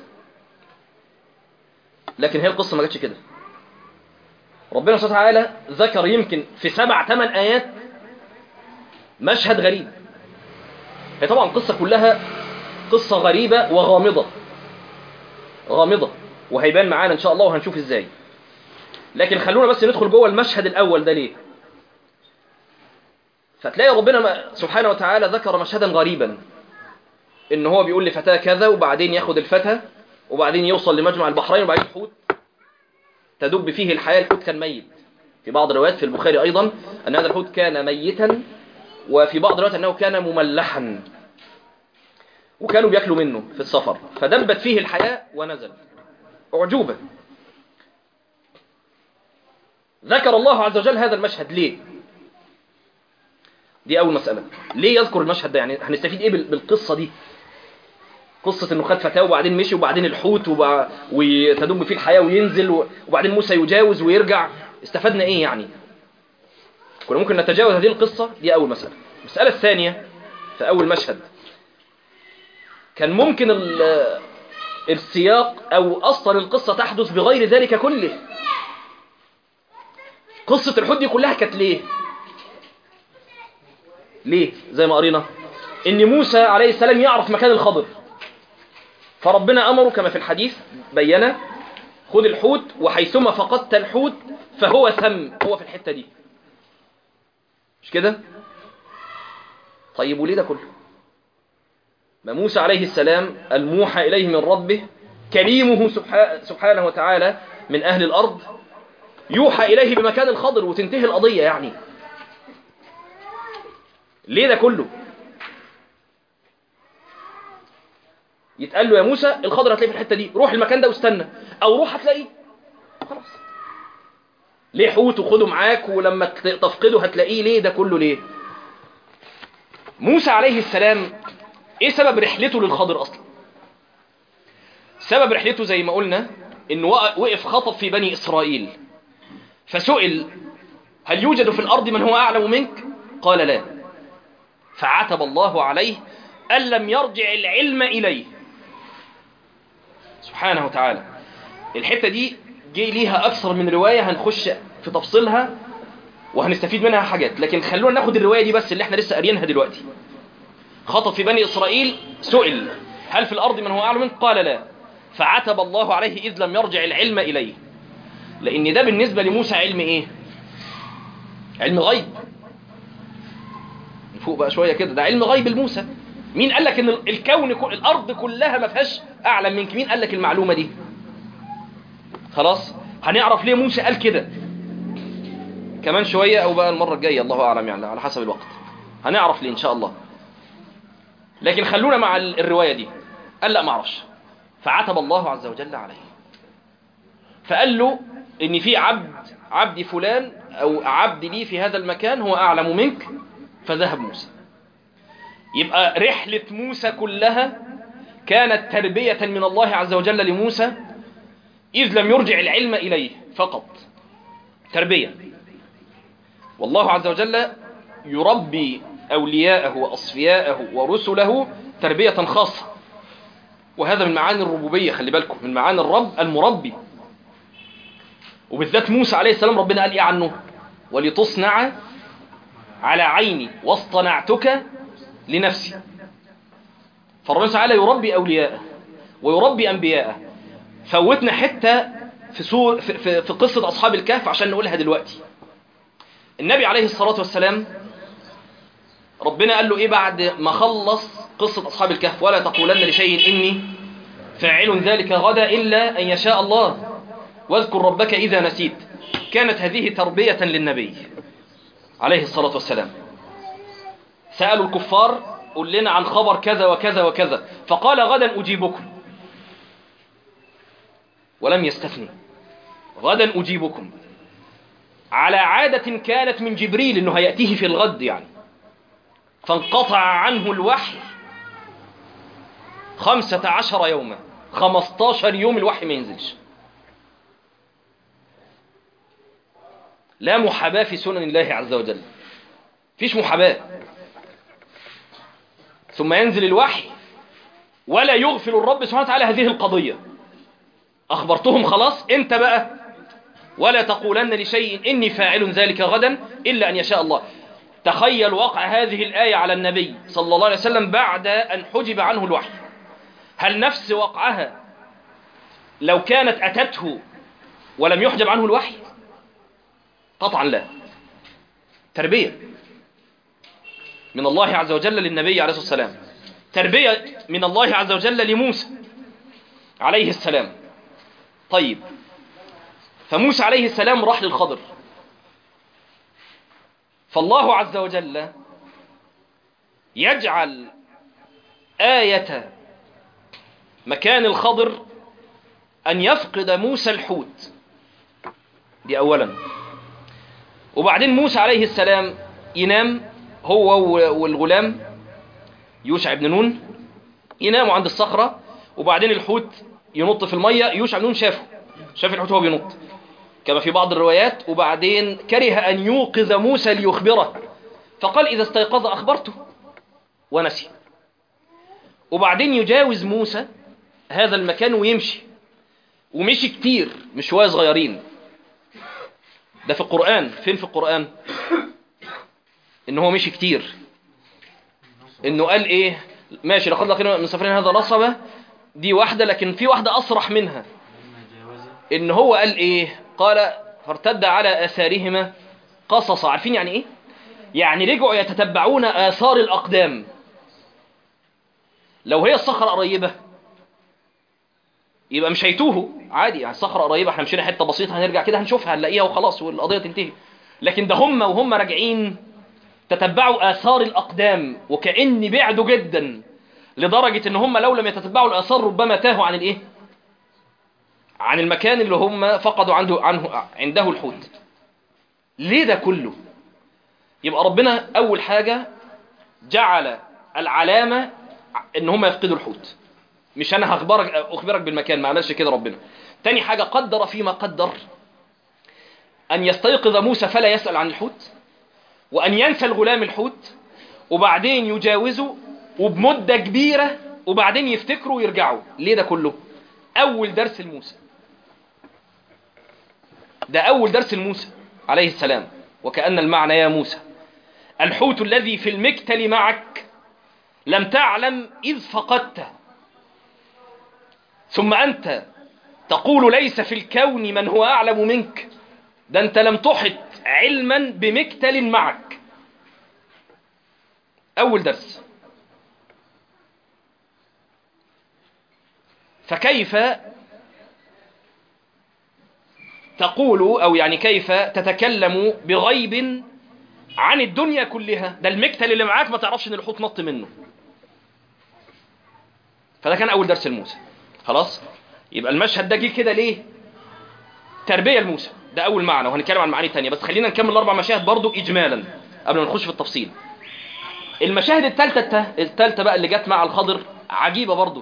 لكن هي القصة ما جاتش كده ربنا سبحانه وتعالى ذكر يمكن في سبع ثمان آيات مشهد غريب هي طبعا القصة كلها قصة غريبة وغامضة غامضة وهيبان معانا إن شاء الله وهنشوف إزاي لكن خلونا بس ندخل جوه المشهد الأول ده ليه فتلاقي ربنا سبحانه وتعالى ذكر مشهدا غريبا إن هو بيقول لفتاة كذا وبعدين ياخد الفتى وبعدين يوصل لمجمع البحرين وبعدين الحوت تدب فيه الحياة الحوت كان ميت في بعض الروايات في البخاري أيضا أن هذا الحوت كان ميتا وفي بعض الروايات أنه كان مملحا وكانوا بيأكلوا منه في السفر فدبت فيه الحياة ونزل أعجوبة ذكر الله عز وجل هذا المشهد ليه دي أول مسألة ليه يذكر المشهد ده يعني هنستفيد إيه بالقصة دي قصة انه خد فتاة وبعدين مشي وبعدين الحوت وبع... وتدب فيه الحياة وينزل وبعدين موسى يجاوز ويرجع استفدنا ايه يعني كنا ممكن نتجاوز هذه القصة دي اول مسألة المسألة الثانية في اول مشهد كان ممكن ال... السياق او اصلا القصة تحدث بغير ذلك كله قصة الحوت دي كلها كانت ليه ليه زي ما قرينا ان موسى عليه السلام يعرف مكان الخضر فربنا أمره كما في الحديث بينا خذ الحوت وحيثما فقدت الحوت فهو ثم هو في الحتة دي مش كده طيب وليه ده كله ما موسى عليه السلام الموحى إليه من ربه كليمه سبحانه وتعالى من أهل الأرض يوحى إليه بمكان الخضر وتنتهي القضية يعني ليه ده كله يتقال له يا موسى الخضر هتلاقيه في الحته دي روح المكان ده واستنى او روح هتلاقيه خلاص ليه حوت وخده معاك ولما تفقده هتلاقيه ليه ده كله ليه موسى عليه السلام ايه سبب رحلته للخضر اصلا سبب رحلته زي ما قلنا انه وق- وقف خطب في بني اسرائيل فسئل هل يوجد في الارض من هو اعلم منك قال لا فعتب الله عليه ان لم يرجع العلم اليه سبحانه وتعالى الحته دي جه ليها اكثر من روايه هنخش في تفصيلها وهنستفيد منها حاجات لكن خلونا ناخد الروايه دي بس اللي احنا لسه قاريينها دلوقتي خطب في بني اسرائيل سئل هل في الارض من هو اعلم منك قال لا فعتب الله عليه اذ لم يرجع العلم اليه لان ده بالنسبه لموسى علم ايه علم غيب فوق بقى شويه كده ده علم غيب لموسى مين قال لك ان الكون كل الارض كلها ما فيهاش اعلم منك مين قال لك المعلومه دي خلاص هنعرف ليه موسى قال كده كمان شويه او بقى المره الجايه الله اعلم يعني على حسب الوقت هنعرف ليه ان شاء الله لكن خلونا مع ال- الروايه دي قال لا ما اعرفش فعتب الله عز وجل عليه فقال له ان في عبد عبدي فلان او عبد لي في هذا المكان هو اعلم منك فذهب موسى يبقى رحلة موسى كلها كانت تربية من الله عز وجل لموسى إذ لم يرجع العلم إليه فقط تربية والله عز وجل يربي أولياءه وأصفياءه ورسله تربية خاصة وهذا من معاني الربوبية خلي بالكم من معاني الرب المربي وبالذات موسى عليه السلام ربنا قال إيه عنه ولتصنع على عيني واصطنعتك لنفسي فربنا تعالى يربي أولياءه ويربي أنبياءه فوتنا حتة في, سور في, في, في قصة أصحاب الكهف عشان نقولها دلوقتي النبي عليه الصلاة والسلام ربنا قال له إيه بعد ما خلص قصة أصحاب الكهف ولا تقولن لشيء إني فاعل ذلك غدا إلا أن يشاء الله واذكر ربك إذا نسيت كانت هذه تربية للنبي عليه الصلاة والسلام سألوا الكفار قل لنا عن خبر كذا وكذا وكذا فقال غدا أجيبكم ولم يستثني غدا أجيبكم على عادة كانت من جبريل أنه هيأتيه في الغد يعني فانقطع عنه الوحي خمسة عشر يوما خمستاشر يوم الوحي ما ينزلش لا محاباة في سنن الله عز وجل فيش محاباة ثم ينزل الوحي ولا يغفل الرب سبحانه وتعالى هذه القضية أخبرتهم خلاص انت بقى ولا تقولن لشيء إني فاعل ذلك غدا إلا أن يشاء الله تخيل وقع هذه الآية على النبي صلى الله عليه وسلم بعد أن حجب عنه الوحي هل نفس وقعها لو كانت أتته ولم يحجب عنه الوحي قطعا لا تربية من الله عز وجل للنبي عليه الصلاة والسلام تربية من الله عز وجل لموسى عليه السلام طيب فموسى عليه السلام راح للخضر فالله عز وجل يجعل آية مكان الخضر أن يفقد موسى الحوت دي أولا وبعدين موسى عليه السلام ينام هو والغلام يوشع بن نون يناموا عند الصخرة وبعدين الحوت ينط في المية يوشع بن نون شافه شاف الحوت وهو بينط كما في بعض الروايات وبعدين كره أن يوقظ موسى ليخبره فقال إذا استيقظ أخبرته ونسي وبعدين يجاوز موسى هذا المكان ويمشي ومشي كتير مش شوية صغيرين ده في القرآن فين في القرآن ان هو مشي كتير انه قال ايه ماشي لقد لقينا من سفرين هذا نصبة دي واحدة لكن في واحدة اصرح منها ان هو قال ايه قال فارتد على اثارهما قصص عارفين يعني ايه يعني رجعوا يتتبعون اثار الاقدام لو هي الصخرة قريبة يبقى مش هيتوهوا عادي يعني الصخرة قريبة احنا مشينا حتة بسيطة هنرجع كده هنشوفها هنلاقيها وخلاص والقضية تنتهي لكن ده هم وهم راجعين تتبعوا آثار الأقدام وكأن بعدوا جدا لدرجة ان هم لو لم يتتبعوا الآثار ربما تاهوا عن الايه عن المكان اللي هم فقدوا عنده عنه عنده الحوت ليه ده كله يبقى ربنا أول حاجة جعل العلامة ان هم يفقدوا الحوت مش انا هخبرك اخبرك بالمكان ما عملش كده ربنا تاني حاجة قدر فيما قدر أن يستيقظ موسى فلا يسأل عن الحوت وأن ينسى الغلام الحوت وبعدين يجاوزه وبمدة كبيرة وبعدين يفتكروا ويرجعوا ليه ده كله أول درس لموسى ده أول درس لموسى عليه السلام وكأن المعنى يا موسى الحوت الذي في المكتل معك لم تعلم إذ فقدته ثم أنت تقول ليس في الكون من هو أعلم منك ده أنت لم تحط علما بمكتل معك أول درس فكيف تقول أو يعني كيف تتكلم بغيب عن الدنيا كلها ده المكتل اللي معاك ما تعرفش ان الحوت نط منه فده كان اول درس لموسى خلاص يبقى المشهد ده جه كده ليه تربيه لموسى ده اول معنى وهنتكلم عن معاني تانية بس خلينا نكمل الاربع مشاهد برضو اجمالا قبل ما نخش في التفصيل المشاهد الثالثه الثالثه بقى اللي جت مع الخضر عجيبه برضو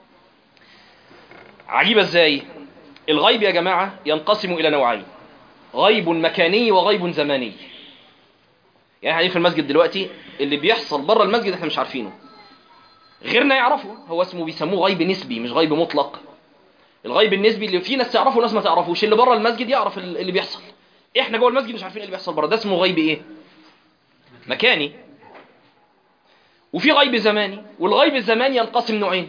عجيبه ازاي الغيب يا جماعه ينقسم الى نوعين غيب مكاني وغيب زماني يعني احنا في المسجد دلوقتي اللي بيحصل بره المسجد احنا مش عارفينه غيرنا يعرفه هو اسمه بيسموه غيب نسبي مش غيب مطلق الغيب النسبي اللي في ناس تعرفه وناس ما تعرفوش اللي بره المسجد يعرف اللي بيحصل احنا جوه المسجد مش عارفين اللي بيحصل بره ده اسمه غيب ايه مكاني وفي غيب زماني والغيب الزماني ينقسم نوعين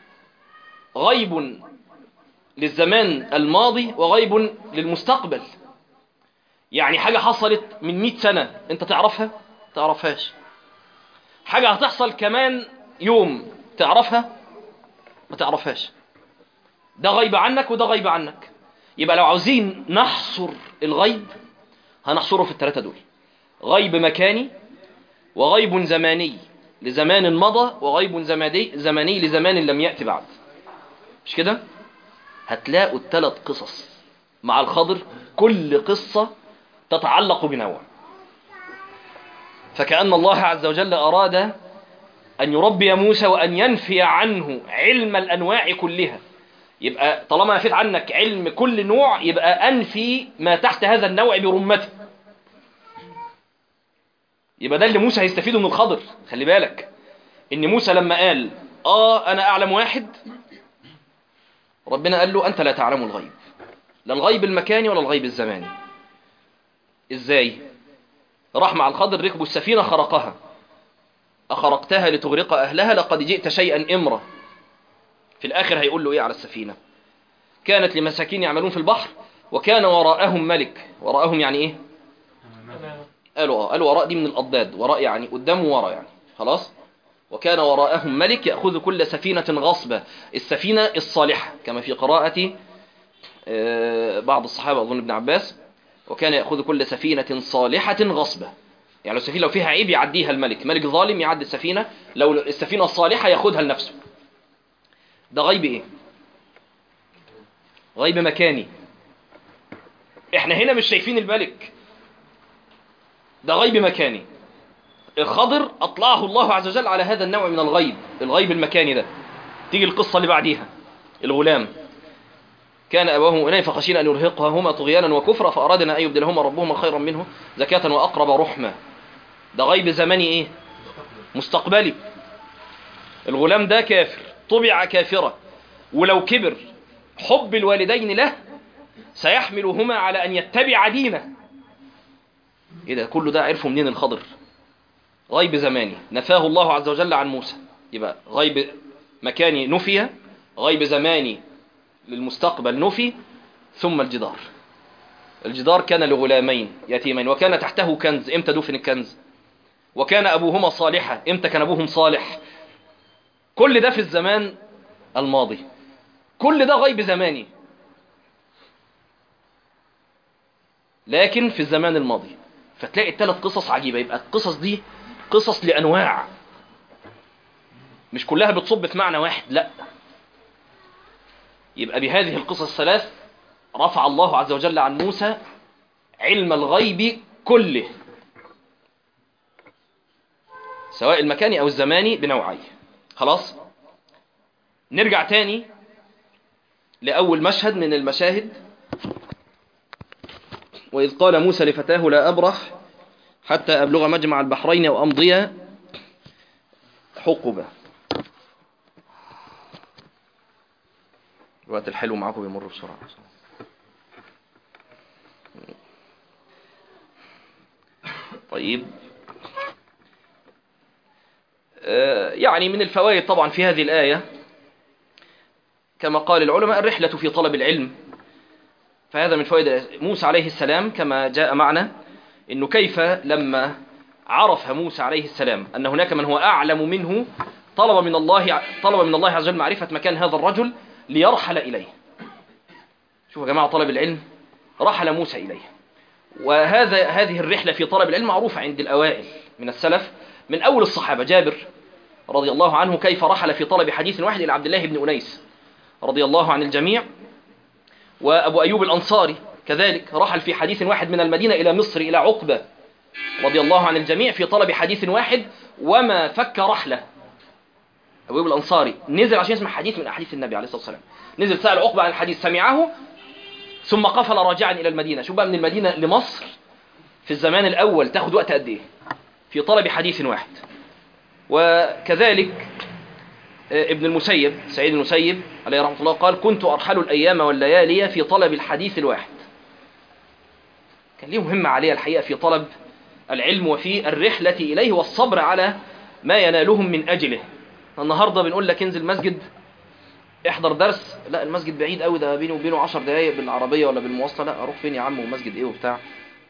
غيب للزمان الماضي وغيب للمستقبل يعني حاجة حصلت من 100 سنة انت تعرفها تعرفهاش حاجة هتحصل كمان يوم تعرفها ما تعرفهاش ده غيب عنك وده غيب عنك يبقى لو عاوزين نحصر الغيب هنحصره في الثلاثة دول غيب مكاني وغيب زماني لزمان مضى وغيب زماني زماني لزمان لم يأتي بعد مش كده هتلاقوا الثلاث قصص مع الخضر كل قصة تتعلق بنوع فكأن الله عز وجل أراد أن يربي موسى وأن ينفي عنه علم الأنواع كلها يبقى طالما نفيت عنك علم كل نوع يبقى أنفي ما تحت هذا النوع برمته يبقى ده اللي موسى هيستفيده من الخضر خلي بالك إن موسى لما قال آه أنا أعلم واحد ربنا قال له أنت لا تعلم الغيب لا الغيب المكاني ولا الغيب الزماني ازاي راح مع الخضر ركبوا السفينة خرقها أخرقتها لتغرق أهلها لقد جئت شيئا إمرا في الآخر هيقول له إيه على السفينة كانت لمساكين يعملون في البحر وكان وراءهم ملك وراءهم يعني إيه قالوا آه قالوا وراء دي من الأضداد وراء يعني قدام وراء يعني خلاص وكان وراءهم ملك يأخذ كل سفينة غصبة السفينة الصالحة كما في قراءة بعض الصحابة أظن ابن عباس وكان يأخذ كل سفينة صالحة غصبة يعني لو السفينة لو فيها عيب يعديها الملك ملك ظالم يعدي السفينة لو السفينة الصالحة يأخذها لنفسه ده غيب ايه غيب مكاني احنا هنا مش شايفين الملك ده غيب مكاني الخضر أطلعه الله عز وجل على هذا النوع من الغيب الغيب المكاني ده تيجي القصة اللي بعديها الغلام كان أبواه مؤمنين فخشينا أن يرهقهما طغيانا وكفرا فأرادنا أن يبدلهما ربهما خيرا منه زكاة وأقرب رحمة ده غيب زمني إيه مستقبلي الغلام ده كافر طبع كافرة ولو كبر حب الوالدين له سيحملهما على أن يتبع دينه إيه ده كله ده عرفه منين الخضر غيب زماني نفاه الله عز وجل عن موسى يبقى غيب مكاني نفي غيب زماني للمستقبل نفي ثم الجدار الجدار كان لغلامين يتيمين وكان تحته كنز امتى دفن الكنز وكان أبوهما صالحا امتى كان أبوهم صالح كل ده في الزمان الماضي كل ده غيب زماني لكن في الزمان الماضي فتلاقي الثلاث قصص عجيبة يبقى القصص دي قصص لأنواع مش كلها بتصب في معنى واحد لا يبقى بهذه القصص الثلاث رفع الله عز وجل عن موسى علم الغيب كله سواء المكاني أو الزماني بنوعيه خلاص نرجع تاني لأول مشهد من المشاهد وإذ قال موسى لفتاه لا أبرح حتى أبلغ مجمع البحرين أو أمضي حقبة الوقت الحلو معاكم بيمر بسرعة طيب آه، يعني من الفوائد طبعا في هذه الآية كما قال العلماء الرحلة في طلب العلم فهذا من فوائد موسى عليه السلام كما جاء معنا انه كيف لما عرف موسى عليه السلام ان هناك من هو اعلم منه طلب من الله طلب من الله عز وجل معرفة مكان هذا الرجل ليرحل اليه شوفوا يا جماعة طلب العلم رحل موسى اليه وهذا هذه الرحلة في طلب العلم معروفة عند الأوائل من السلف من أول الصحابة جابر رضي الله عنه كيف رحل في طلب حديث واحد إلى عبد الله بن أنيس رضي الله عن الجميع وأبو أيوب الأنصاري كذلك رحل في حديث واحد من المدينة إلى مصر إلى عقبة رضي الله عن الجميع في طلب حديث واحد وما فك رحلة أبو أيوب الأنصاري نزل عشان يسمع حديث من أحاديث النبي عليه الصلاة والسلام نزل سأل عقبة عن الحديث سمعه ثم قفل راجعا إلى المدينة شوف بقى من المدينة لمصر في الزمان الأول تاخد وقت قد إيه في طلب حديث واحد وكذلك آه، ابن المسيب سعيد المسيب عليه رحمة الله قال كنت أرحل الأيام والليالي في طلب الحديث الواحد كان ليه مهمة عليه الحقيقة في طلب العلم وفي الرحلة إليه والصبر على ما ينالهم من أجله النهاردة بنقول لك انزل مسجد احضر درس لا المسجد بعيد قوي ده بيني وبينه 10 دقايق بالعربية ولا بالمواصلة لا اروح فين يا عم ومسجد ايه وبتاع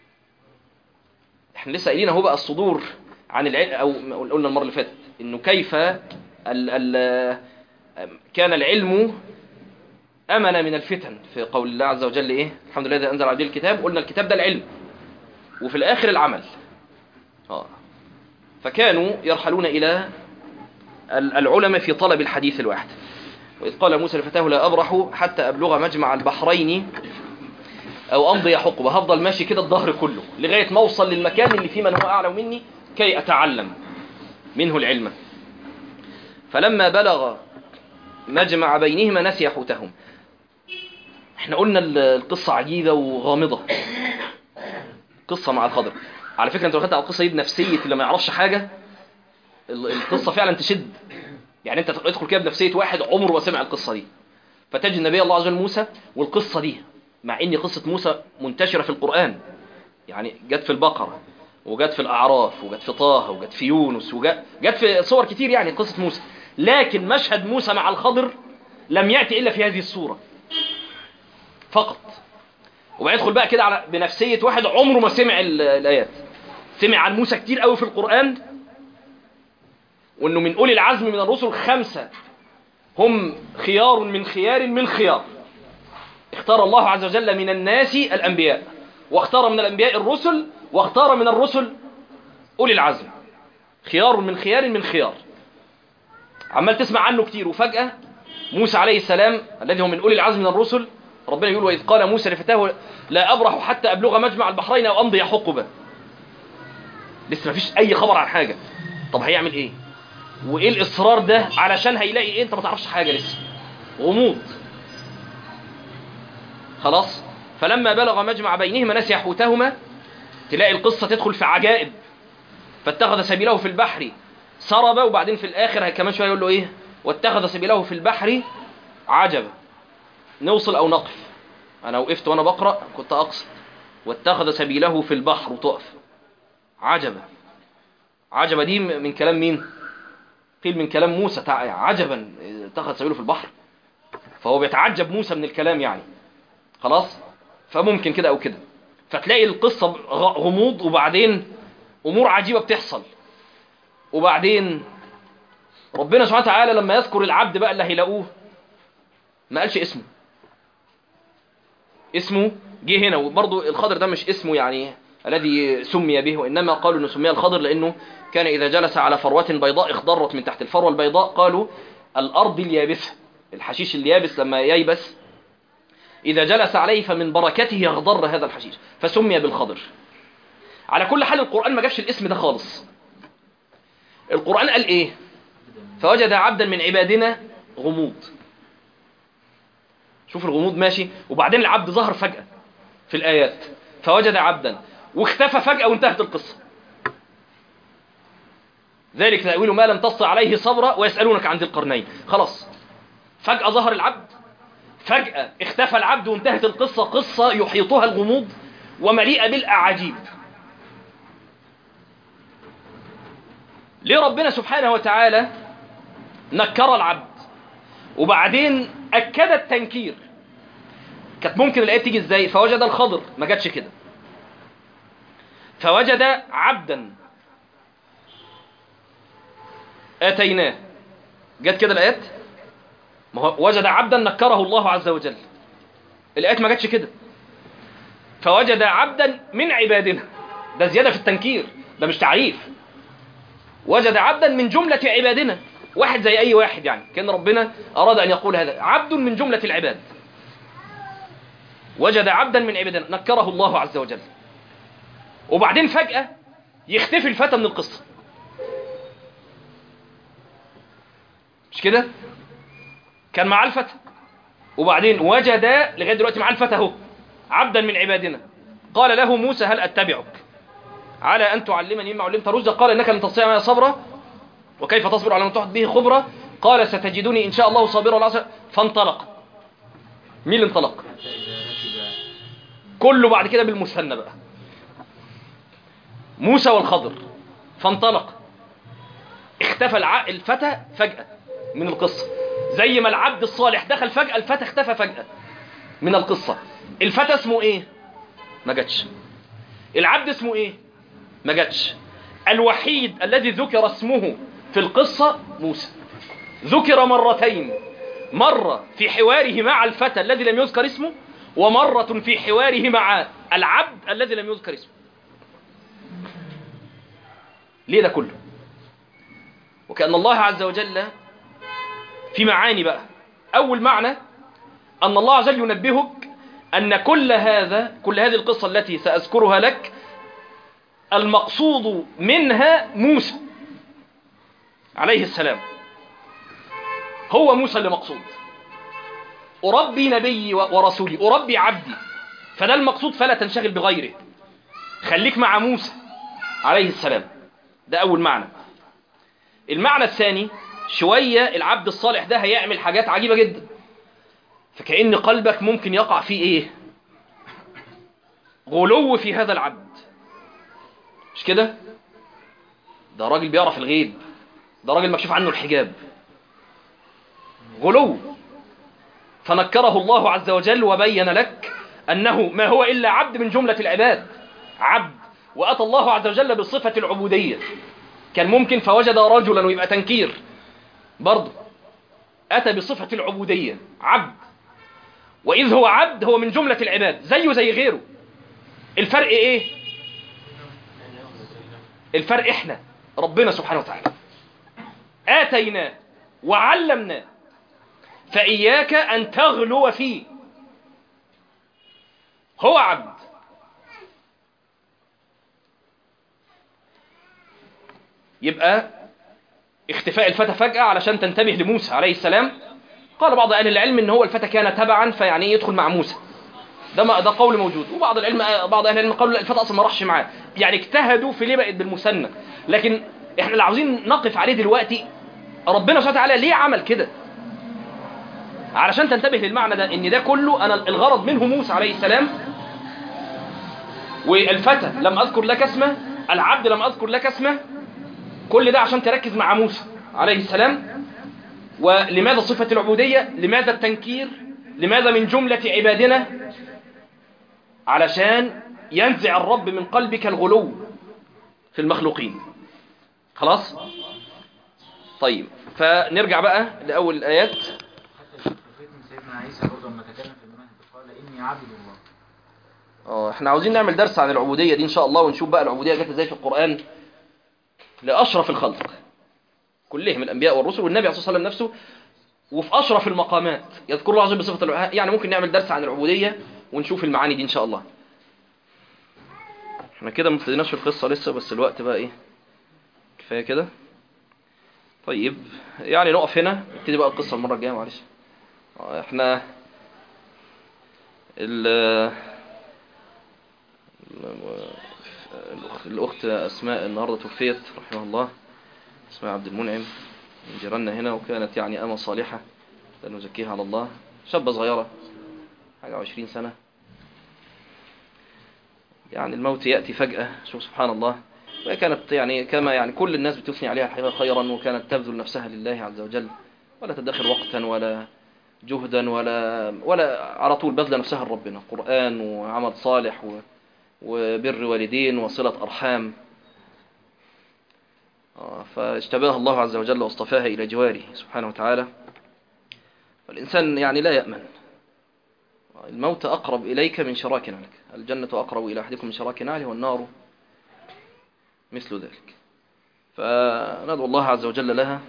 احنا لسه قايلين اهو بقى الصدور عن العلم او قلنا المرة اللي فاتت انه كيف ال ال كان العلم امن من الفتن في قول الله عز وجل ايه الحمد لله الذي انزل على الكتاب قلنا الكتاب ده العلم وفي الاخر العمل اه فكانوا يرحلون الى العلماء في طلب الحديث الواحد وإذ قال موسى لفتاه لا أبرح حتى أبلغ مجمع البحرين أو أمضي حقبة هفضل ماشي كده الظهر كله لغاية ما أوصل للمكان اللي فيه من هو أعلم مني كي أتعلم منه العلم فلما بلغ مجمع بينهما نسي حوتهم احنا قلنا القصة عجيبة وغامضة قصة مع الخضر على فكرة انت لو خدت على القصة دي بنفسية اللي ما يعرفش حاجة القصة فعلا تشد يعني انت تدخل كده بنفسيه واحد عمره ما سمع القصه دي فتجد النبي الله عز وجل موسى والقصه دي مع ان قصه موسى منتشره في القران يعني جت في البقره وجت في الاعراف وجت في طه وجت في يونس وجت جت في صور كتير يعني قصه موسى لكن مشهد موسى مع الخضر لم ياتي الا في هذه الصوره فقط وبيدخل بقى كده على بنفسيه واحد عمره ما سمع الايات سمع عن موسى كتير قوي في القران وانه من اولي العزم من الرسل خمسة هم خيار من خيار من خيار اختار الله عز وجل من الناس الانبياء واختار من الانبياء الرسل واختار من الرسل اولي العزم خيار من خيار من خيار عمال تسمع عنه كتير وفجأة موسى عليه السلام الذي هو من اولي العزم من الرسل ربنا يقول واذ قال موسى لفتاه لا ابرح حتى ابلغ مجمع البحرين او امضي حقبه لسه ما فيش اي خبر عن حاجه طب هيعمل ايه وايه الاصرار ده علشان هيلاقي ايه انت ما تعرفش حاجه لسه غموض خلاص فلما بلغ مجمع بينهما نسي حوتهما تلاقي القصه تدخل في عجائب فاتخذ سبيله في البحر سرب وبعدين في الاخر كمان شويه يقول له ايه واتخذ سبيله في البحر عجبا نوصل او نقف انا وقفت وانا بقرا كنت اقصد واتخذ سبيله في البحر وتقف عجبا عجبا دي من كلام مين قيل من كلام موسى عجبا اتخذ سبيله في البحر فهو بيتعجب موسى من الكلام يعني خلاص فممكن كده او كده فتلاقي القصة غموض وبعدين امور عجيبة بتحصل وبعدين ربنا سبحانه وتعالى لما يذكر العبد بقى اللي هيلاقوه ما قالش اسمه اسمه جه هنا وبرضه الخضر ده مش اسمه يعني الذي سمي به وإنما قالوا أنه سمي الخضر لأنه كان إذا جلس على فروة بيضاء اخضرت من تحت الفروة البيضاء قالوا الأرض اليابسة الحشيش اليابس لما ييبس إذا جلس عليه فمن بركته يخضر هذا الحشيش فسمي بالخضر على كل حال القرآن ما جابش الاسم ده خالص القرآن قال إيه فوجد عبدا من عبادنا غموض شوف الغموض ماشي وبعدين العبد ظهر فجأة في الآيات فوجد عبدا واختفى فجأة وانتهت القصة ذلك تأويل ما لم تصل عليه صبرا ويسألونك عن ذي القرنين خلاص فجأة ظهر العبد فجأة اختفى العبد وانتهت القصة قصة يحيطها الغموض ومليئة بالأعاجيب ليه ربنا سبحانه وتعالى نكر العبد وبعدين أكد التنكير كانت ممكن الآية تيجي ازاي فوجد الخضر ما جاتش كده فوجد عبدا آتيناه جت كده الآيات ما هو وجد عبدا نكره الله عز وجل الآيات ما جاتش كده فوجد عبدا من عبادنا ده زيادة في التنكير ده مش تعريف وجد عبدا من جملة عبادنا واحد زي أي واحد يعني كان ربنا أراد أن يقول هذا عبد من جملة العباد وجد عبدا من عبادنا نكره الله عز وجل وبعدين فجأة يختفي الفتى من القصة مش كده كان معاه الفتى وبعدين وجد لغاية دلوقتي معاه الفتى اهو عبدا من عبادنا قال له موسى هل أتبعك على أن تعلمني مما علمت رشدا قال إنك لن تستطيع معي صبرا وكيف تصبر على من تحط به خبرة قال ستجدني إن شاء الله صابرا ولا عصر فانطلق مين اللي انطلق كله بعد كده بالمثنى بقى موسى والخضر فانطلق اختفى الع... الفتى فجأة من القصة زي ما العبد الصالح دخل فجأة الفتى اختفى فجأة من القصة الفتى اسمه ايه ما جاتش العبد اسمه ايه ما جاتش الوحيد الذي ذكر اسمه في القصة موسى ذكر مرتين مرة في حواره مع الفتى الذي لم يذكر اسمه ومرة في حواره مع العبد الذي لم يذكر اسمه ليه ده كله وكأن الله عز وجل في معاني بقى أول معنى أن الله عز وجل ينبهك أن كل هذا كل هذه القصة التي سأذكرها لك المقصود منها موسى عليه السلام هو موسى اللي مقصود أربي نبيي ورسولي أربي عبدي فده المقصود فلا تنشغل بغيره خليك مع موسى عليه السلام ده أول معنى المعنى الثاني شوية العبد الصالح ده هيعمل حاجات عجيبة جدا فكأن قلبك ممكن يقع فيه ايه غلو في هذا العبد مش كده ده راجل بيعرف الغيب ده راجل مكشوف عنه الحجاب غلو فنكره الله عز وجل وبين لك أنه ما هو إلا عبد من جملة العباد عبد وأتى الله عز وجل بصفة العبودية كان ممكن فوجد رجلا ويبقى تنكير برضه أتى بصفة العبودية عبد وإذ هو عبد هو من جملة العباد زيه زي غيره الفرق إيه الفرق إحنا ربنا سبحانه وتعالى آتيناه وعلمناه فإياك أن تغلو فيه هو عبد يبقى اختفاء الفتى فجأة علشان تنتبه لموسى عليه السلام قال بعض أهل العلم إن هو الفتى كان تبعا فيعني يدخل مع موسى ده ما ده قول موجود وبعض العلم بعض أهل العلم قالوا لا الفتى أصلا ما راحش معاه يعني اجتهدوا في ليه بقت بالمثنى لكن احنا اللي عاوزين نقف عليه دلوقتي ربنا سبحانه وتعالى ليه عمل كده علشان تنتبه للمعنى ده ان ده كله انا الغرض منه موسى عليه السلام والفتى لم اذكر لك اسمه العبد لم اذكر لك اسمه كل ده عشان تركز مع موسى عليه السلام ولماذا صفة العبودية لماذا التنكير لماذا من جملة عبادنا علشان ينزع الرب من قلبك الغلو في المخلوقين خلاص طيب فنرجع بقى لأول الآيات سيدنا عيسى برضه لما تكلم في المهد قال إني عبد الله اه احنا عاوزين نعمل درس عن العبودية دي ان شاء الله ونشوف بقى العبودية جت ازاي في القرآن لأشرف الخلق كلهم الأنبياء والرسل والنبي عليه الصلاة والسلام نفسه وفي أشرف المقامات يذكر الله عز وجل بصفة الع- يعني ممكن نعمل درس عن العبودية ونشوف المعاني دي إن شاء الله احنا كده ما ابتديناش في القصة لسه بس الوقت بقى ايه كفاية كده طيب يعني نقف هنا نبتدي بقى القصة المرة الجاية معلش اه، احنا ال- الأخ- الأخت أسماء النهاردة توفيت رحمه الله اسمها عبد المنعم من جيراننا هنا وكانت يعني أمة صالحة لا نزكيها على الله شابة صغيرة حاجة وعشرين سنة يعني الموت يأتي فجأة شوف سبحان الله وهي كانت يعني كما يعني كل الناس بتثني عليها الحقيقة خيرا وكانت تبذل نفسها لله عز وجل ولا تدخر وقتا ولا جهدا ولا ولا على طول بذل نفسها لربنا قرآن وعمل صالح و وبر والدين وصلة أرحام آه، فاجتباها الله عز وجل واصطفاها إلى جواره سبحانه وتعالى فالإنسان يعني لا يأمن الموت أقرب إليك من شراك نعلك الجنة أقرب إلى أحدكم من شراك نعله والنار مثل ذلك فندعو الله عز وجل لها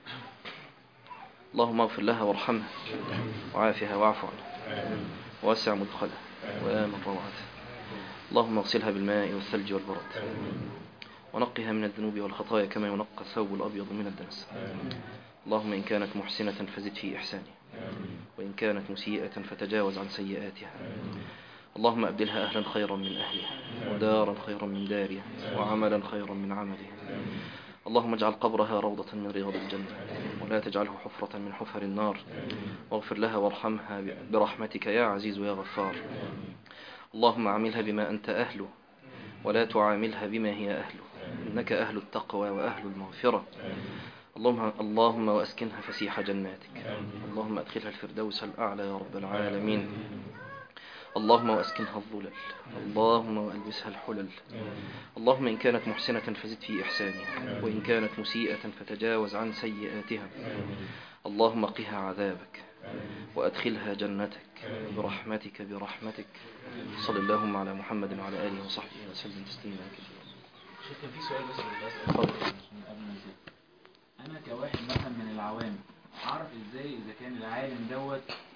اللهم اغفر لها وارحمها وعافها واعف عنها ووسع مدخلها وآمن روعتها اللهم اغسلها بالماء والثلج والبرد ونقها من الذنوب والخطايا كما ينقى الثوب الأبيض من الدنس اللهم إن كانت محسنة فزد في إحسانها وإن كانت مسيئة فتجاوز عن سيئاتها اللهم أبدلها أهلا خيرا من أهلها ودارا خيرا من دارها وعملا خيرا من عملها اللهم اجعل قبرها روضة من رياض الجنة ولا تجعله حفرة من حفر النار واغفر لها وارحمها برحمتك يا عزيز يا غفار اللهم عاملها بما أنت أهله ولا تعاملها بما هي أهله إنك أهل التقوى وأهل المغفرة اللهم, اللهم وأسكنها فسيح جناتك اللهم أدخلها الفردوس الأعلى يا رب العالمين اللهم وأسكنها الظلل اللهم وألبسها الحلل اللهم إن كانت محسنة فزد في إحسانها وإن كانت مسيئة فتجاوز عن سيئاتها اللهم قها عذابك وأدخلها جنتك برحمتك برحمتك صلى اللهم على محمد وعلى آله وصحبه وسلم تسليما كثيرا شيخ كان في سؤال بس للأسف عشان قبل ما نسيب. انا كواحد مثلا من العوام اعرف ازاي اذا كان العالم دوت